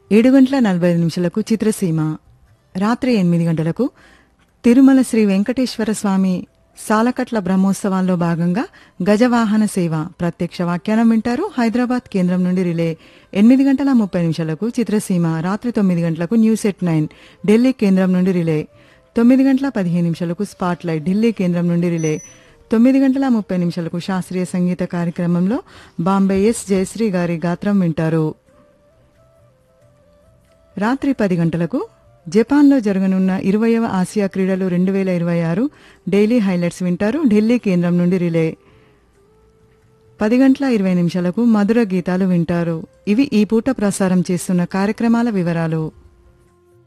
ఏడు గంటల నలభై ఐదు నిమిషాలకు చిత్రసీమ రాత్రి ఎనిమిది గంటలకు తిరుమల శ్రీ వెంకటేశ్వర స్వామి సాలకట్ల బ్రహ్మోత్సవాల్లో భాగంగా గజవాహన సేవ ప్రత్యక్ష వ్యాఖ్యానం వింటారు హైదరాబాద్ కేంద్రం నుండి రిలే ఎనిమిది గంటల ముప్పై నిమిషాలకు చిత్రసీమ రాత్రి తొమ్మిది గంటలకు న్యూస్ ఎట్ నైన్ ఢిల్లీ కేంద్రం నుండి రిలే తొమ్మిది గంటల పదిహేను నిమిషాలకు స్పాట్ లైట్ ఢిల్లీ కేంద్రం నుండి రిలే తొమ్మిది గంటల ముప్పై నిమిషాలకు శాస్త్రీయ సంగీత కార్యక్రమంలో బాంబే ఎస్ జయశ్రీ గారి గాత్రం వింటారు రాత్రి పది గంటలకు జపాన్లో జరగనున్న ఇరవయవ ఆసియా క్రీడలు రెండు వేల ఇరవై ఆరు డైలీ హైలైట్స్ వింటారు ఢిల్లీ కేంద్రం నుండి రిలే పది గంటల ఇరవై నిమిషాలకు మధుర గీతాలు వింటారు ఇవి ఈ పూట ప్రసారం చేస్తున్న కార్యక్రమాల వివరాలు